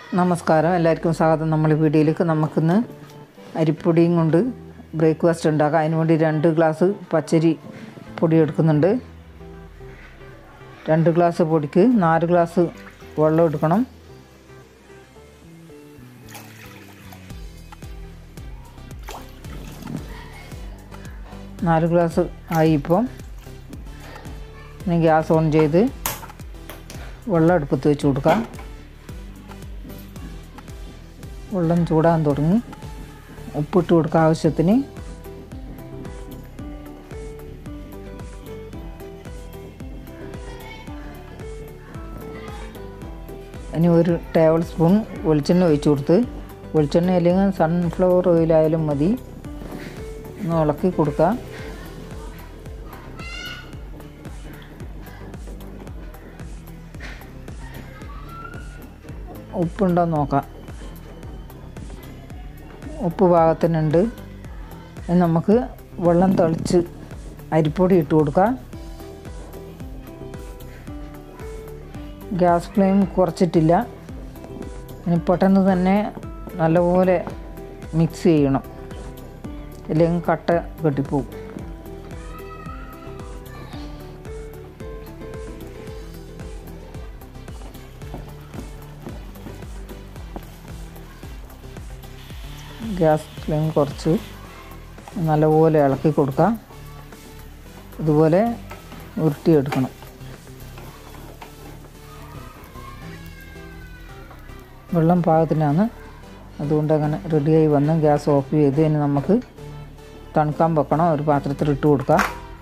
നമസ്കാരം എല്ലാവർക്കും സ്വാഗതം നമ്മൾ വീഡിയോയിലേക്ക് നമുക്കിന്ന് അരിപ്പൊടിയും കൊണ്ട് ബ്രേക്ക്ഫാസ്റ്റ് ഉണ്ടാക്കാം അതിന് വേണ്ടി രണ്ട് ഗ്ലാസ് പച്ചരി പൊടി എടുക്കുന്നുണ്ട് രണ്ട് ഗ്ലാസ് പൊടിക്ക് നാല് ഗ്ലാസ് വെള്ളം എടുക്കണം നാല് ഗ്ലാസ് ആയി ഇപ്പം ഇനി ഗ്യാസ് ഓൺ ചെയ്ത് വെള്ളം അടുപ്പത്ത് വെച്ച് കൊടുക്കാം വെള്ളം ചൂടാൻ തുടങ്ങി ഉപ്പിട്ട് കൊടുക്കുക ആവശ്യത്തിന് ഇനി ഒരു ടേബിൾ സ്പൂൺ വെളിച്ചെണ്ണ ഒഴിച്ച് കൊടുത്ത് വെളിച്ചെണ്ണ അല്ലെങ്കിൽ സൺഫ്ലവർ ഓയിലായാലും മതി ഒന്ന് ഇളക്കി കൊടുക്കുക ഉപ്പുണ്ടോ എന്ന് നോക്കാം ഉപ്പ് പാകത്തിനുണ്ട് ഇനി നമുക്ക് വെള്ളം തളിച്ച് അരിപ്പൊടി ഇട്ട് കൊടുക്കാം ഗ്യാസ് ഫ്ലെയിം കുറച്ചിട്ടില്ല ഇനി പെട്ടെന്ന് തന്നെ നല്ലപോലെ മിക്സ് ചെയ്യണം ഇല്ലെങ്കിൽ കട്ട കെട്ടിപ്പോവും ഗ്യാസ് ഫ്ലെയിം കുറച്ച് നല്ലപോലെ ഇളക്കി കൊടുക്കാം ഇതുപോലെ ഉരുട്ടിയെടുക്കണം വെള്ളം പാകത്തിനാണ് അതുകൊണ്ട് അങ്ങനെ റെഡിയായി വന്ന് ഗ്യാസ് ഓഫ് ചെയ്ത് ഇനി നമുക്ക് തണുക്കാൻ വെക്കണം ഒരു പാത്രത്തിൽ ഇട്ട് കൊടുക്കാം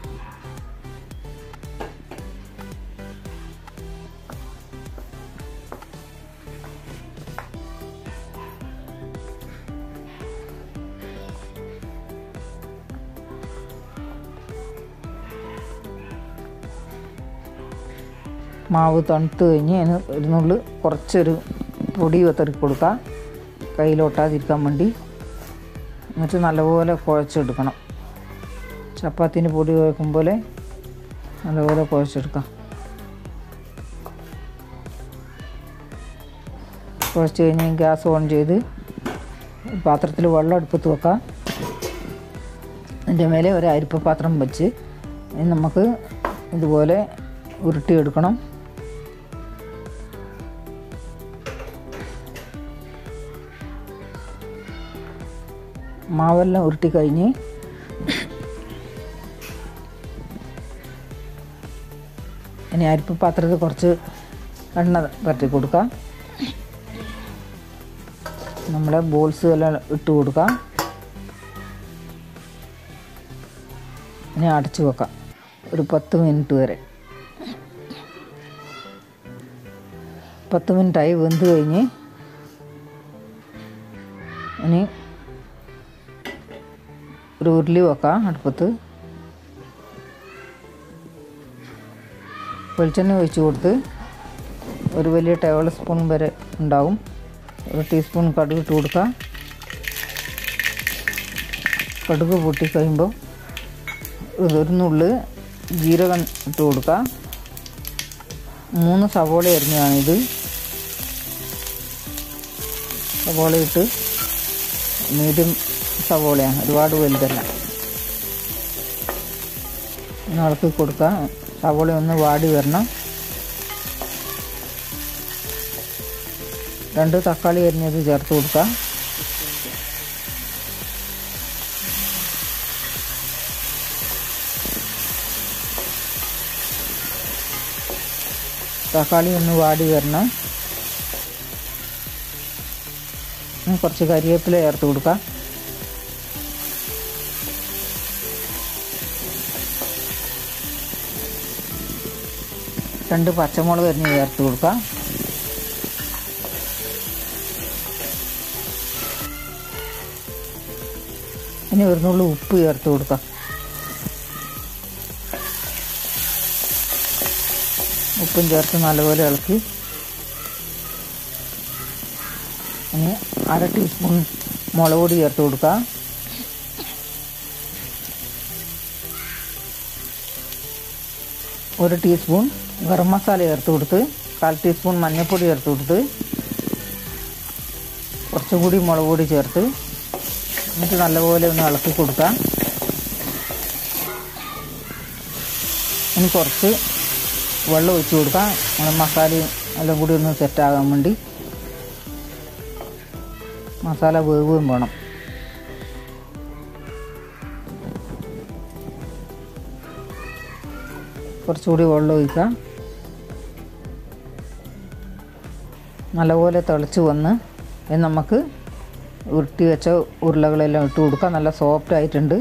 മാവ് തണുത്ത് കഴിഞ്ഞ് അതിന് ഒരു നുള്ളു കുറച്ചൊരു പൊടി വെത്തറി കൊടുക്കുക കയ്യിലൊട്ടാതിരിക്കാൻ വേണ്ടി എന്നിട്ട് നല്ലപോലെ കുഴച്ചെടുക്കണം ചപ്പാത്തിന് പൊടി കുഴക്കും പോലെ നല്ലപോലെ കുഴച്ചെടുക്കാം കുഴച്ച് കഴിഞ്ഞ് ഗ്യാസ് ഓൺ ചെയ്ത് പാത്രത്തിൽ വെള്ളം അടുപ്പത്ത് വെക്കാം അതിൻ്റെ മേലെ ഒരു അരിപ്പ പാത്രം വെച്ച് ഇനി നമുക്ക് ഇതുപോലെ ഉരുട്ടിയെടുക്കണം മാവെല്ലാം ഉരുട്ടി കഴിഞ്ഞ് ഇനി അരിപ്പ് പാത്രത്തിൽ കുറച്ച് എണ്ണ പരട്ടി കൊടുക്കാം നമ്മുടെ ബോൾസ് എല്ലാം ഇട്ട് കൊടുക്കാം ഇനി അടച്ചു വെക്കാം ഒരു പത്ത് മിനിറ്റ് വരെ പത്ത് മിനിറ്റായി വെന്ത് കഴിഞ്ഞ് ഇനി ഒരു ഉരുളി വെക്കാം അടുപ്പത്ത് വെളിച്ചെണ്ണ ഒഴിച്ച് കൊടുത്ത് ഒരു വലിയ ടേബിൾ സ്പൂൺ വരെ ഉണ്ടാവും ഒരു ടീസ്പൂൺ കടുക് ഇട്ട് കൊടുക്കാം കടുക് പൊട്ടി കഴിയുമ്പോൾ ഒരു നുള്ള് ജീരകം ഇട്ട് കൊടുക്കാം മൂന്ന് സവോള അരിഞ്ഞതാണിത് സവോള ഇട്ട് മീഡിയം സവോളയാണ് ഒരുപാട് വലുതല്ല ഒന്ന് ഇളക്കി കൊടുക്കുക സവോള ഒന്ന് വാടി വരണം രണ്ട് തക്കാളി അരിഞ്ഞത് ചേർത്ത് കൊടുക്കുക തക്കാളി ഒന്ന് വാടി വരണം കുറച്ച് കരിവേപ്പില ചേർത്ത് കൊടുക്കാം രണ്ട് പച്ചമുളക് അരിഞ്ഞ് ചേർത്ത് കൊടുക്കാം ഇനി ഒരു നുള്ളു ഉപ്പ് ചേർത്ത് കൊടുക്കാം ഉപ്പും ചേർത്ത് നല്ലപോലെ ഇളക്കി ഇനി അര ടീസ്പൂൺ മുളക് പൊടി ചേർത്ത് കൊടുക്കാം ഒരു ടീസ്പൂൺ ഗരം മസാല ചേർത്ത് കൊടുത്ത് കാൽ ടീസ്പൂൺ മഞ്ഞൾപ്പൊടി ചേർത്ത് കൊടുത്ത് കുറച്ചും കൂടി മുളക് പൊടി ചേർത്ത് എന്നിട്ട് നല്ലപോലെ ഒന്ന് ഇളക്കി കൊടുക്കാം ഇനി കുറച്ച് വെള്ളം ഒഴിച്ച് കൊടുക്കാം നമ്മുടെ മസാലയും എല്ലാം കൂടി ഒന്ന് സെറ്റാകാൻ വേണ്ടി മസാല വേവുകയും വേണം കുറച്ചുകൂടി വെള്ളം ഒഴിക്കാം നല്ലപോലെ തിളച്ച് വന്ന് ഇനി നമുക്ക് ഉരുട്ടി വെച്ച ഉരുളകളെല്ലാം ഇട്ട് കൊടുക്കാം നല്ല സോഫ്റ്റ് ആയിട്ടുണ്ട്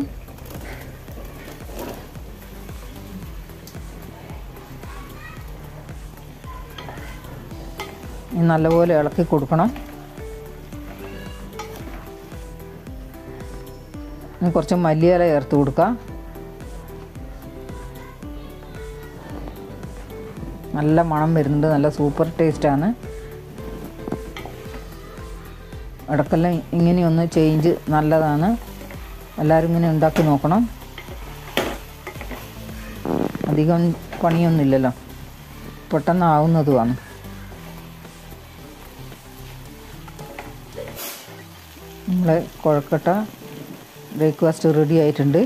ഇനി നല്ലപോലെ ഇളക്കി കൊടുക്കണം ഇനി കുറച്ച് മല്ലിയില ചേർത്ത് കൊടുക്കാം നല്ല മണം വരുന്നുണ്ട് നല്ല സൂപ്പർ ടേസ്റ്റാണ് ഇടക്കെല്ലാം ഇങ്ങനെയൊന്ന് ചേഞ്ച് നല്ലതാണ് എല്ലാവരും ഇങ്ങനെ ഉണ്ടാക്കി നോക്കണം അധികം പണിയൊന്നുമില്ലല്ലോ പെട്ടെന്ന് ആവുന്നതുമാണ് നമ്മളെ കുഴക്കട്ട ബ്രേക്ക്ഫാസ്റ്റ് റെഡി ആയിട്ടുണ്ട്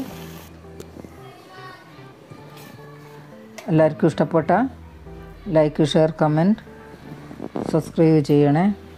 എല്ലാവർക്കും ഇഷ്ടപ്പെട്ട ലൈക്ക് ഷെയർ കമൻറ്റ് സബ്സ്ക്രൈബ് ചെയ്യണേ